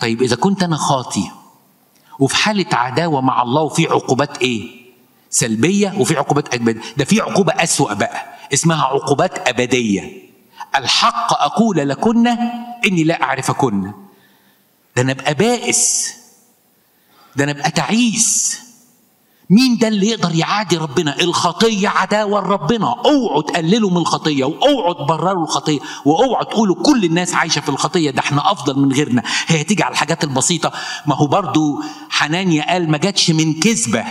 طيب اذا كنت انا خاطي وفي حاله عداوه مع الله وفي عقوبات ايه سلبيه وفي عقوبات ابديه ده في عقوبه اسوا بقى اسمها عقوبات ابديه الحق اقول لكن اني لا اعرفكن ده انا ابقى بائس ده انا ابقى تعيس مين ده اللي يقدر يعادي ربنا الخطيه عداوه لربنا اوعوا تقللوا من الخطيه واوعوا تبرروا الخطيه واوعوا تقولوا كل الناس عايشه في الخطيه ده احنا افضل من غيرنا هي تيجي على الحاجات البسيطه ما هو برضو حنانيا قال ما جاتش من كذبه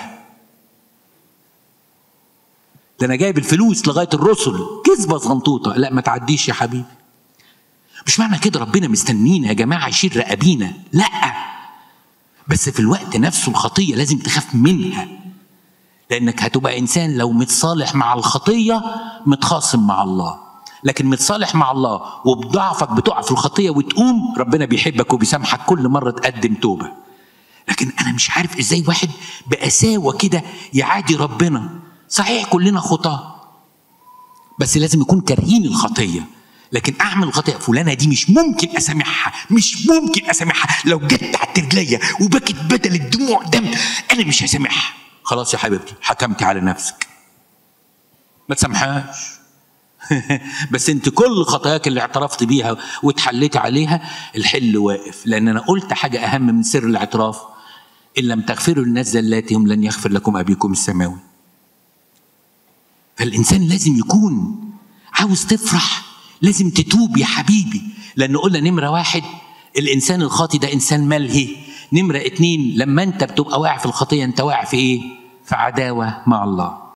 ده انا جايب الفلوس لغايه الرسل كذبه صغنطوطه لا ما تعديش يا حبيبي مش معنى كده ربنا مستنينا يا جماعه يشيل رقابينا لا بس في الوقت نفسه الخطيه لازم تخاف منها لانك هتبقى انسان لو متصالح مع الخطيه متخاصم مع الله لكن متصالح مع الله وبضعفك بتقع في الخطيه وتقوم ربنا بيحبك وبيسامحك كل مره تقدم توبه لكن انا مش عارف ازاي واحد بقساوه كده يعادي ربنا صحيح كلنا خطاه بس لازم يكون كارهين الخطيه لكن اعمل الخطيه فلانه دي مش ممكن اسامحها مش ممكن اسامحها لو جت تحت رجليا وبكت بدل الدموع دم انا مش هسامحها خلاص يا حبيبتي حكمتي على نفسك ما تسامحهاش بس انت كل خطاياك اللي اعترفت بيها واتحليت عليها الحل واقف لان انا قلت حاجه اهم من سر الاعتراف ان لم تغفروا للناس زلاتهم لن يغفر لكم ابيكم السماوي فالانسان لازم يكون عاوز تفرح لازم تتوب يا حبيبي لان قلنا نمره واحد الانسان الخاطي ده انسان ملهي نمره اتنين لما انت بتبقى واقع في الخطيه انت واقع في ايه في عداوه مع الله